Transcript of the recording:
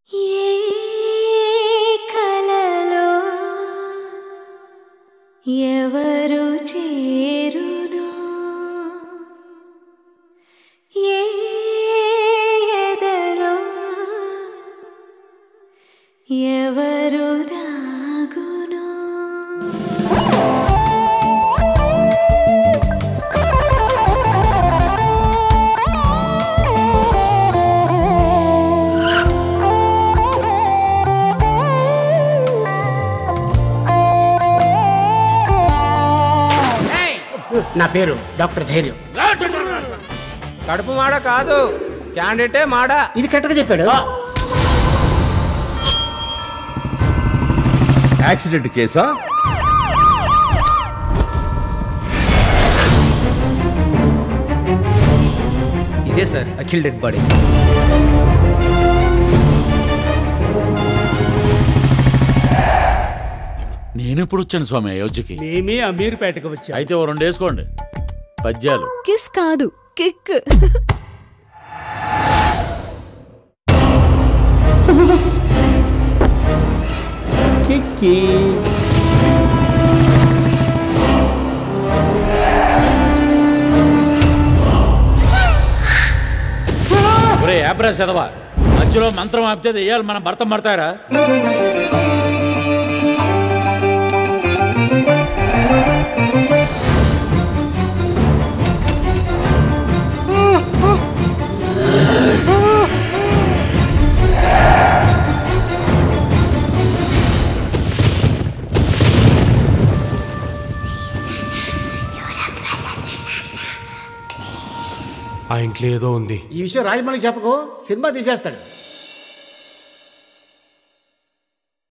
ఏ కలలో ఎవరు చేరును ఏ ఎదలో ఎవరు దాగును నా పేరు డాక్టర్ ధైర్యం కడుపు మాడ కాదు క్యాండిడేటే మాడ ఇది కరెక్ట్గా చెప్పాడు యాక్సిడెంట్ కేసా ఇదే సార్ అఖిల్ డెడ్ బాడీ నేను ఎప్పుడు వచ్చాను స్వామి అయోధ్యకి మేమే అమీర్పేటకు వచ్చాం అయితే ఓ రెండు వేసుకోండి పద్యాలు కిస్ కాదు కిక్ కిక్కి ఒరే యాబ్రా చదవా మధ్యలో మంత్రం ఆపితే దెయ్యాలు మన భర్త పడతారా ఆ ఇంట్లో ఏదో ఉంది ఈ విషయం రాజమౌళి చెప్పకు సినిమా తీసేస్తాడు